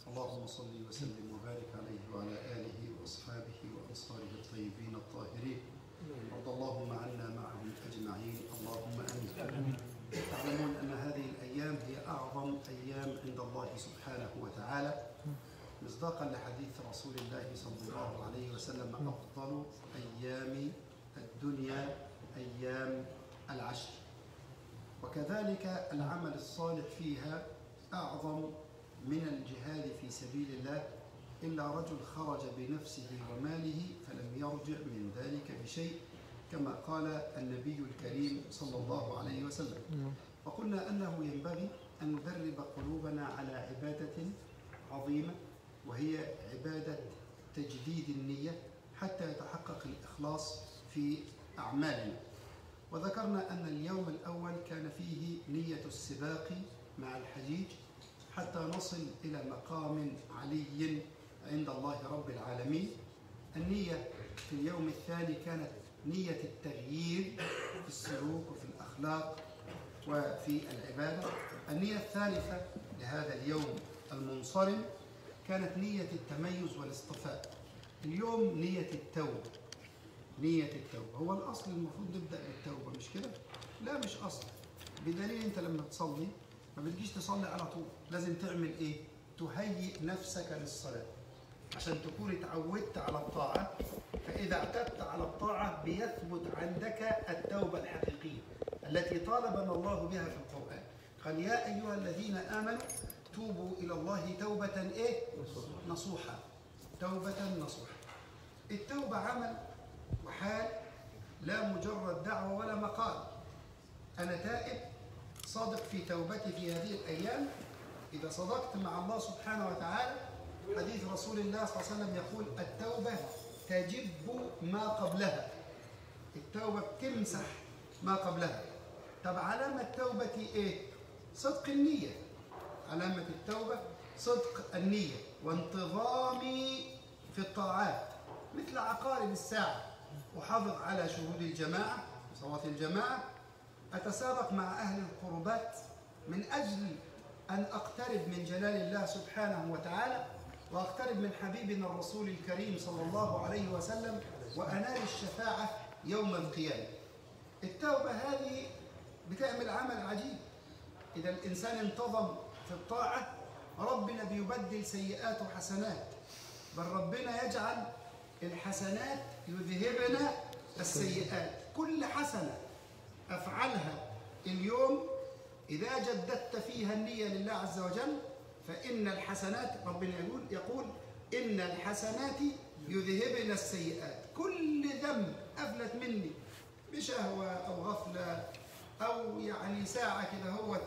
اللهم صل وسلم وبارك عليه وعلى آله وأصحابه وأنصاره الطيبين الطاهرين وارض اللهم عنا معهم أجمعين اللهم آمين تعلمون أن هذه الأيام هي أعظم أيام عند الله سبحانه وتعالى مصداقا لحديث رسول الله صلى الله عليه وسلم أفضل أيام الدنيا أيام العشر وكذلك العمل الصالح فيها أعظم من الجهاد في سبيل الله إلا رجل خرج بنفسه وماله فلم يرجع من ذلك بشيء كما قال النبي الكريم صلى الله عليه وسلم وقلنا أنه ينبغي أن ندرب قلوبنا على عبادة عظيمة وهي عبادة تجديد النية حتى يتحقق الإخلاص في أعمالنا وذكرنا أن اليوم الأول كان فيه نية السباق مع الحجيج حتى نصل إلى مقام علي عند الله رب العالمين النية في اليوم الثاني كانت نية التغيير في السلوك وفي الأخلاق وفي العبادة النية الثالثة لهذا اليوم المنصرم كانت نية التميز والاصطفاء اليوم نية التوبة نية التوبة هو الأصل المفروض نبدأ بالتوبة مش كده؟ لا مش أصل بدليل أنت لما تصلي ما بتجيش تصلي على طول لازم تعمل إيه؟ تهيئ نفسك للصلاة عشان تكون اتعودت على الطاعة فإذا اعتدت على الطاعة بيثبت عندك التوبة الحقيقية التي طالبنا الله بها في القرآن قال يا أيها الذين آمنوا توبوا إلى الله توبة إيه؟ نصوحا توبة نصوحا التوبة عمل وحال لا مجرد دعوة ولا مقال أنا تائب صادق في توبتي في هذه الأيام إذا صدقت مع الله سبحانه وتعالى حديث رسول الله صلى الله عليه وسلم يقول التوبة تجب ما قبلها التوبة بتمسح ما قبلها طب علامة توبتي إيه؟ صدق النية علامة التوبة صدق النية وانتظامي في الطاعات مثل عقارب الساعة أحافظ على شهود الجماعة صلاة الجماعة أتسابق مع أهل القربات من أجل أن أقترب من جلال الله سبحانه وتعالى وأقترب من حبيبنا الرسول الكريم صلى الله عليه وسلم وأنال الشفاعة يوم القيامة التوبة هذه بتعمل عمل عجيب إذا الإنسان انتظم في الطاعة ربنا بيبدل سيئات وحسنات بل ربنا يجعل الحسنات يذهبن السيئات كل حسنة أفعلها اليوم إذا جددت فيها النية لله عز وجل فإن الحسنات ربنا يقول يقول إن الحسنات يذهبن السيئات كل ذنب أفلت مني بشهوة أو غفلة أو يعني ساعة كده هو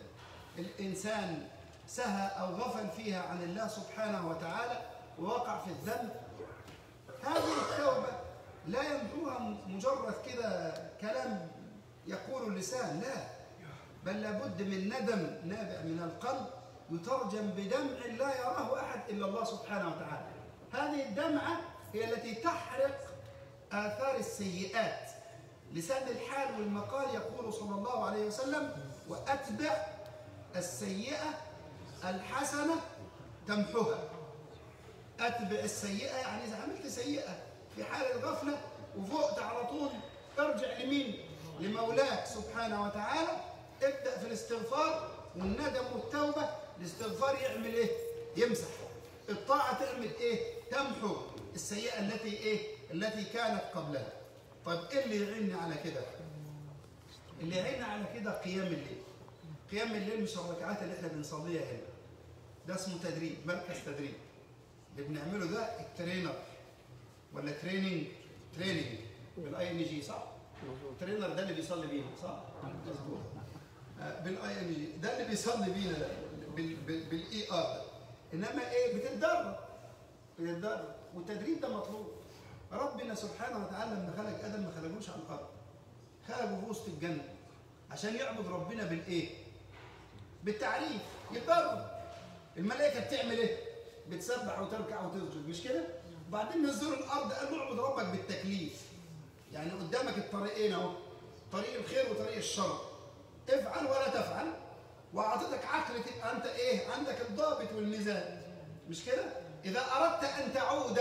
الإنسان سهى أو غفل فيها عن الله سبحانه وتعالى ووقع في الذنب هذه التوبة لا يمحوها مجرد كده كلام يقول اللسان لا بل لابد من ندم نابع من القلب يترجم بدمع لا يراه أحد إلا الله سبحانه وتعالى هذه الدمعة هي التي تحرق آثار السيئات لسان الحال والمقال يقول صلى الله عليه وسلم وأتبع السيئة الحسنة تمحها أتبع السيئة يعني إذا عملت سيئة في حال الغفلة وفقت على طول ارجع لمين؟ لمولاك سبحانه وتعالى ابدأ في الاستغفار والندم والتوبة الاستغفار يعمل ايه؟ يمسح الطاعة تعمل ايه؟ تمحو السيئة التي ايه؟ التي كانت قبلها طيب ايه اللي يعيني على كده؟ اللي يعيننا على كده قيام الليل قيام الليل مش الركعات اللي احنا بنصليها هنا ده اسمه تدريب مركز تدريب اللي بنعمله ده الترينر ولا تريننج تريننج بالاي ان جي صح؟ الترينر ده اللي بيصلي بينا صح؟ مظبوط بالاي ان جي ده اللي بيصلي بينا ده بالاي ار ده انما ايه بتتدرب بتتدرب والتدريب ده مطلوب ربنا سبحانه وتعالى لما خلق ادم ما خلقوش على الارض خلقه في وسط الجنه عشان يعبد ربنا بالايه؟ بالتعريف يتدرب الملائكه بتعمل ايه؟ بتسبح وتركع وتسجد مش كده؟ وبعدين نزلوا الارض قالوا اعبد ربك بالتكليف يعني قدامك الطريقين اهو طريق الخير وطريق الشر افعل ولا تفعل واعطيتك عقل تبقى انت ايه عندك الضابط والميزان مش كده اذا اردت ان تعود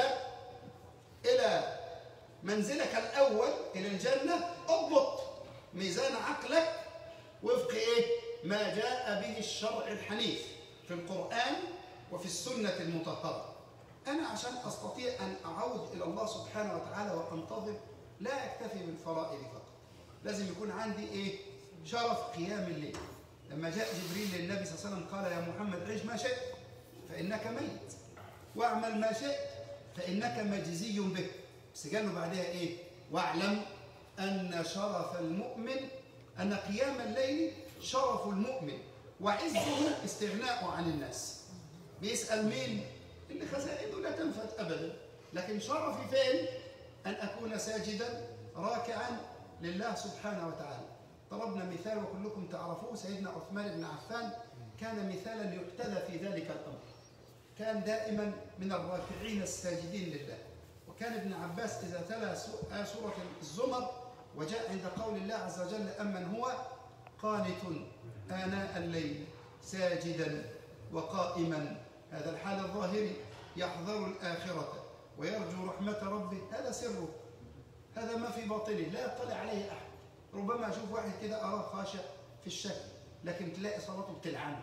الى منزلك الاول الى الجنه اضبط ميزان عقلك وفق ايه ما جاء به الشرع الحنيف في القران وفي السنه المطهره انا عشان استطيع ان اعود الى الله سبحانه وتعالى وانتظر لا اكتفي بالفرائض فقط لازم يكون عندي ايه شرف قيام الليل لما جاء جبريل للنبي صلى الله عليه وسلم قال يا محمد عيش ما شئت فانك ميت واعمل ما شئت فانك مجزي به بس قال له بعدها ايه واعلم ان شرف المؤمن ان قيام الليل شرف المؤمن وعزه استغناءه عن الناس بيسال مين اللي خزائنه لا تنفد ابدا لكن شرفي فين ان اكون ساجدا راكعا لله سبحانه وتعالى ضربنا مثال وكلكم تعرفوه سيدنا عثمان بن عفان كان مثالا يقتدى في ذلك الامر كان دائما من الراكعين الساجدين لله وكان ابن عباس اذا تلا سوره الزمر وجاء عند قول الله عز وجل امن هو قانت اناء الليل ساجدا وقائما هذا الحال الظاهري يحذر الاخره ويرجو رحمه ربه هذا سره هذا ما في باطنه لا يطلع عليه احد ربما اشوف واحد كده اراه خاشع في الشكل لكن تلاقي صلاته بتلعنه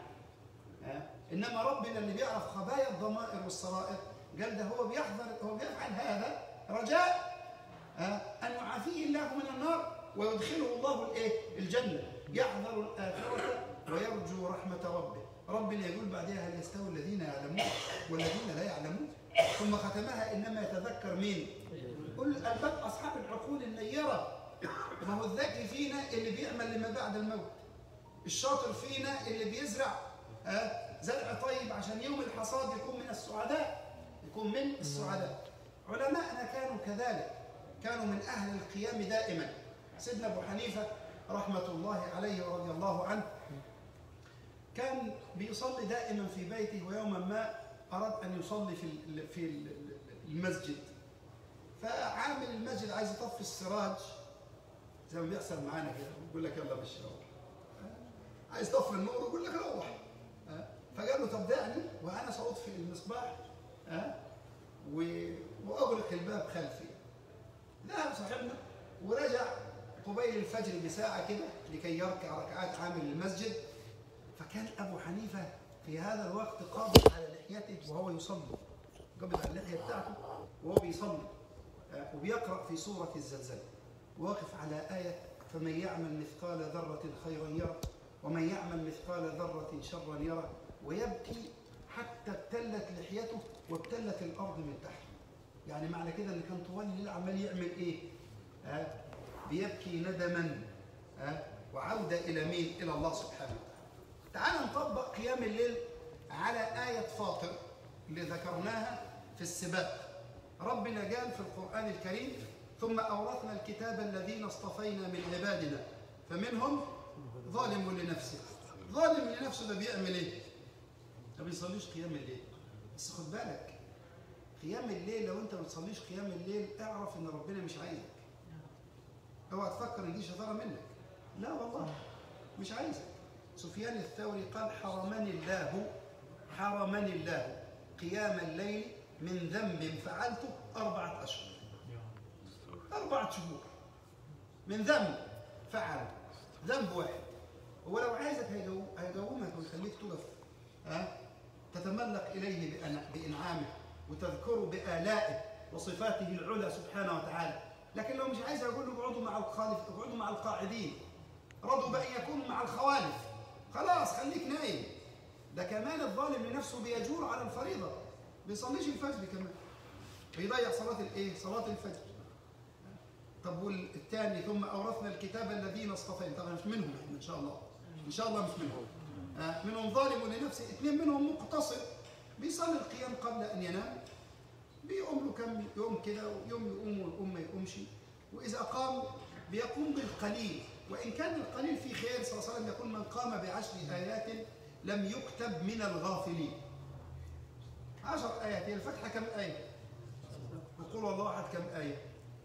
انما ربنا اللي بيعرف خبايا الضمائر والسرائر قال ده هو بيحذر هو بيفعل هذا رجاء ان يعافيه الله من النار ويدخله الله الايه الجنه يحذر الاخره ويرجو رحمه ربه ربنا يقول بعدها هل يستوي الذين يعلمون والذين لا يعلمون ثم ختمها انما يتذكر مين قل الباب اصحاب العقول النيره ما هو الذكي فينا اللي بيعمل لما بعد الموت الشاطر فينا اللي بيزرع زرع طيب عشان يوم الحصاد يكون من السعداء يكون من السعداء علماءنا كانوا كذلك كانوا من أهل القيام دائما سيدنا أبو حنيفة رحمة الله عليه ورضي الله عنه كان بيصلي دائما في بيته ويوما ما أراد أن يصلي في في المسجد فعامل المسجد عايز يطفي السراج زي ما بيحصل معانا كده يقول لك يلا مشي روح عايز تطفي النور يقول لك روح فقال له طب دعني وانا ساطفئ المصباح ها واغلق الباب خلفي ذهب صاحبنا ورجع قبيل الفجر بساعة كده لكي يركع ركعات عامل المسجد فكان أبو حنيفة في هذا الوقت قابض على لحيته وهو يصلي قبض على اللحية بتاعته وهو بيصلي وبيقرأ في سورة الزلزال واقف على آية فمن يعمل مثقال ذرة خيرا يره ومن يعمل مثقال ذرة شرا يره ويبكي حتى ابتلت لحيته وابتلت الارض من تحت يعني معنى كده ان كان طوال الليل عمال يعمل ايه ها بيبكي ندما ها وعوده الى مين الى الله سبحانه وتعالى تعال نطبق قيام الليل على آية فاطر اللي ذكرناها في السباق ربنا قال في القرآن الكريم ثم أورثنا الكتاب الذين اصطفينا من عبادنا فمنهم ظالم لنفسه ظالم لنفسه ده بيعمل ايه؟ ما بيصليش قيام الليل بس خد بالك قيام الليل لو انت ما بتصليش قيام الليل اعرف ان ربنا مش عايزك اوعى تفكر ان دي شطاره منك لا والله مش عايزك سفيان الثوري قال حرمني الله حرمني الله قيام الليل من ذنب فعلته أربعة أشهر أربعة شهور من ذنب فعل ذنب واحد هو لو عايزك هيقومك ويخليك تقف ها تتملق إليه بإنعامه وتذكره بآلائه وصفاته العلى سبحانه وتعالى لكن لو مش عايز أقول له اقعدوا مع الخالف اقعدوا مع القاعدين رضوا بأن يكونوا مع الخوالف خلاص خليك نايم ده كمان الظالم لنفسه بيجور على الفريضة بيصليش الفجر كمان بيضيع صلاة الايه؟ صلاة الفجر طب والثاني ثم أورثنا الكتاب الذين اصطفينا طبعا مش منهم احنا إن شاء الله إن شاء الله مش منهم آه منهم ظالم لنفسه اثنين منهم مقتصد بيصلي القيام قبل أن ينام بيقوم له كم يوم كده ويوم يقوم ويقوم ما يقومش وإذا قام بيقوم بالقليل وإن كان القليل فيه خير صلى الله عليه وسلم يقول من قام بعشر آيات لم يكتب من الغافلين عشر آيات هي الفتحة كم آية؟ وقول الله أحد كم آية؟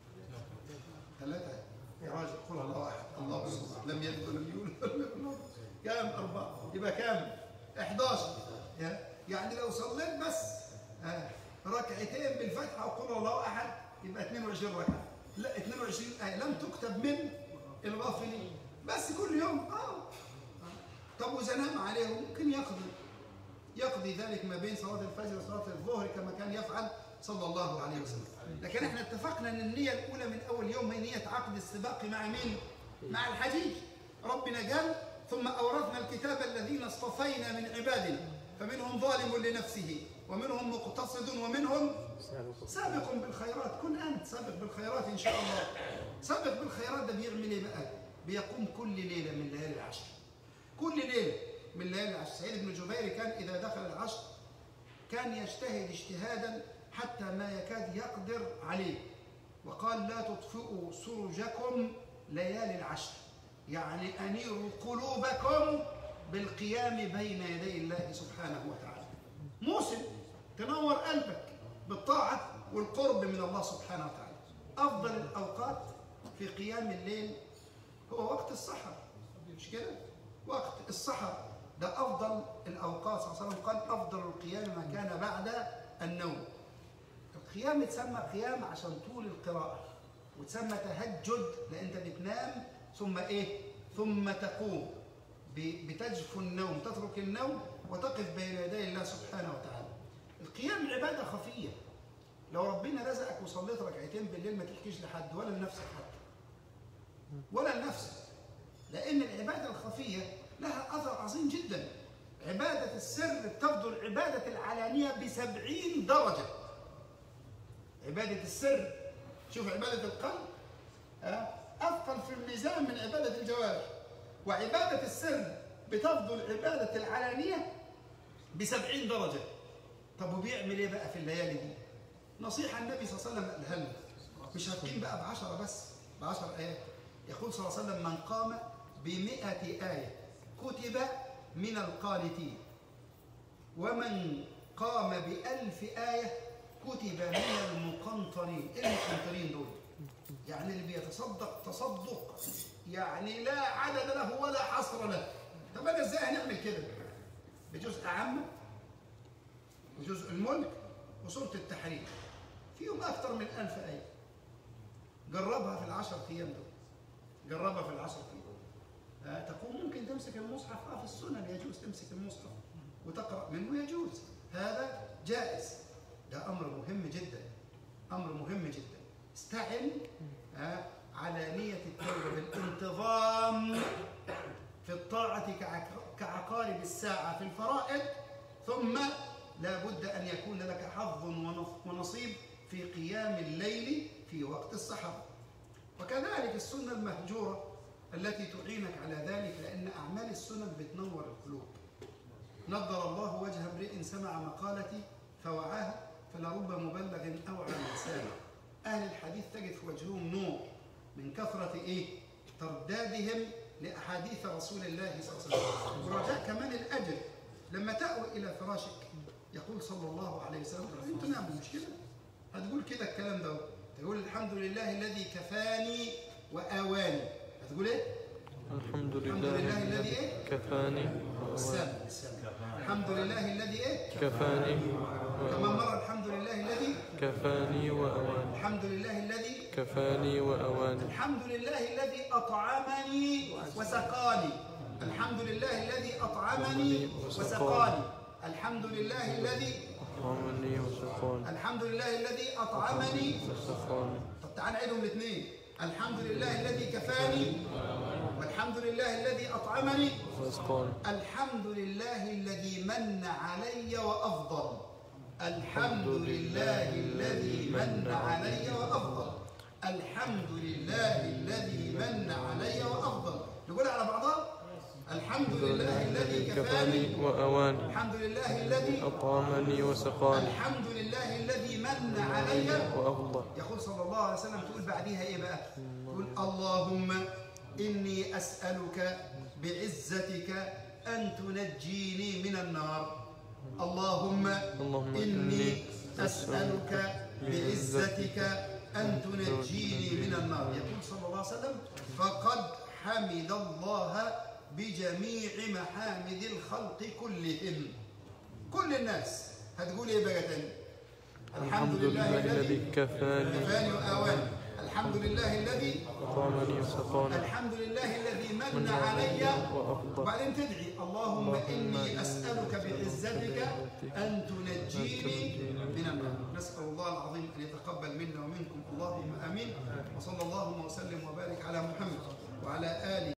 ثلاثة يا راجل قل الله أحد الله الصمد لم يلد ولم يولد ولم يكن له كام أربعة يبقى كام؟ 11 يا يعني لو صليت بس آه ركعتين بالفتحه وقل الله احد يبقى 22 ركعه لا 22 ايه لم تكتب من الغافلين بس كل يوم اه طب واذا نام عليهم ممكن يقضي يقضي ذلك ما بين صلاه الفجر وصلاه الظهر كما كان يفعل صلى الله عليه وسلم لكن احنا اتفقنا ان النيه الاولى من اول يوم هي نيه عقد السباق مع مين مع الحجيج ربنا قال ثم اورثنا الكتاب الذين اصطفينا من عبادنا فمنهم ظالم لنفسه ومنهم مقتصد ومنهم سابق بالخيرات كن انت سابق بالخيرات ان شاء الله سابق بالخيرات ده بيعمل ايه بقى بيقوم كل ليله من ليالي العشر كل ليله من ليالي العشر سعيد بن جبير كان اذا دخل العشر كان يجتهد اجتهادا حتى ما يكاد يقدر عليه وقال لا تطفئوا سرجكم ليالي العشر يعني انيروا قلوبكم بالقيام بين يدي الله سبحانه وتعالى موسم تنور قلبك بالطاعه والقرب من الله سبحانه وتعالى افضل الاوقات في قيام الليل هو وقت السحر مش كده وقت السحر ده افضل الاوقات صلى الله عليه وسلم قال افضل القيام ما كان بعد النوم القيام يتسمى قيام عشان طول القراءه وتسمى تهجد لان انت بتنام ثم ايه ثم تقوم ب- بتجفو النوم تترك النوم وتقف بين يدي الله سبحانه وتعالى القيام عباده خفيه لو ربنا رزقك وصليت ركعتين بالليل ما تحكيش لحد ولا لنفسك حتى ولا لنفسك لأن العبادة الخفية لها أثر عظيم جدا عبادة السر بتفضل عبادة العلانية بسبعين درجة عبادة السر شوف عبادة القلب ها؟ أثقل في الميزان من عبادة الجوارح وعبادة السر بتفضل عبادة العلانية بسبعين درجة طب وبيعمل ايه بقى في الليالي دي؟ نصيحة النبي صلى الله عليه وسلم قالها لنا مش هتقيم بقى بعشرة بس بعشر آيات يقول صلى الله عليه وسلم من قام بمئة آية كتب من القانتين ومن قام بألف آية كتب من المقنطرين إيه المقنطرين دول؟ يعني اللي بيتصدق تصدق يعني لا عدد له ولا حصر له طب انا ازاي هنعمل كده؟ بجزء عامة وجزء الملك وسورة التحريم فيهم أكثر من ألف آية جربها في العشر أيام دول جربها في العشر أيام آه تقوم ممكن تمسك المصحف اه في السنن يجوز تمسك المصحف وتقرأ منه يجوز هذا جائز ده أمر مهم جدا أمر مهم جدا استعن آه على نية التوبة بالانتظام في الطاعة كعق- كعقارب الساعة في الفرائض ثم لا بد أن يكون لك حظ ونص- ونصيب في قيام الليل في وقت السحر وكذلك السنة المهجورة التي تعينك على ذلك لأن أعمال السنن بتنور القلوب نظر الله وجه امرئ سمع مقالتي فوعاها فلرب مبلغ أوعى من سامع أهل الحديث تجد في وجههم نور من كثرة إيه؟ تردادهم لأحاديث رسول الله صلى الله عليه وسلم ورجاء كمان الأجر لما تأوي إلى فراشك يقول صلى الله عليه وسلم أنتوا نعمل مش كده هتقول كده الكلام ده تقول الحمد لله الذي كفاني وآواني هتقول إيه؟ الحمد الحمد لله لله الذي إيه؟ كفاني السلام السلام الحمد لله الذي إيه؟ كفاني كمان مرة الحمد لله الذي كفاني وأواني الحمد لله الذي كفاني وأواني الحمد لله الذي أطعمني وسقاني الحمد لله الذي أطعمني وسقاني الحمد لله الذي أطعمني وسقاني الحمد لله الذي أطعمني وسقاني طب تعال نعيدهم الاثنين الحمد لله الذي كفاني والحمد لله الذي أطعمني وسقاني الحمد لله الذي من علي وأفضل الحمد لله الذي من علي وأفضل الحمد لله الذي من علي وأفضل نقول على بعضها الحمد لله الذي كفاني كفاني وأواني الحمد لله الذي أطعمني وسقاني الحمد لله الذي من علي وأفضل يقول صلى الله عليه وسلم تقول بعديها ايه بقى؟ تقول اللهم اني اسالك بعزتك ان تنجيني من النار. اللهم اللهم اني اسالك بعزتك ان تنجيني من النار. يقول صلى الله عليه وسلم فقد حمد الله بجميع محامد الخلق كلهم. كل الناس هتقول ايه بقى تاني الحمد لله الذي كفاني كفاني وآواني الحمد لله الذي أطعمني وسقاني الحمد لله الذي من علي وأفضل وبعدين تدعي اللهم إني أسألك بعزتك أن تنجيني من النار نسأل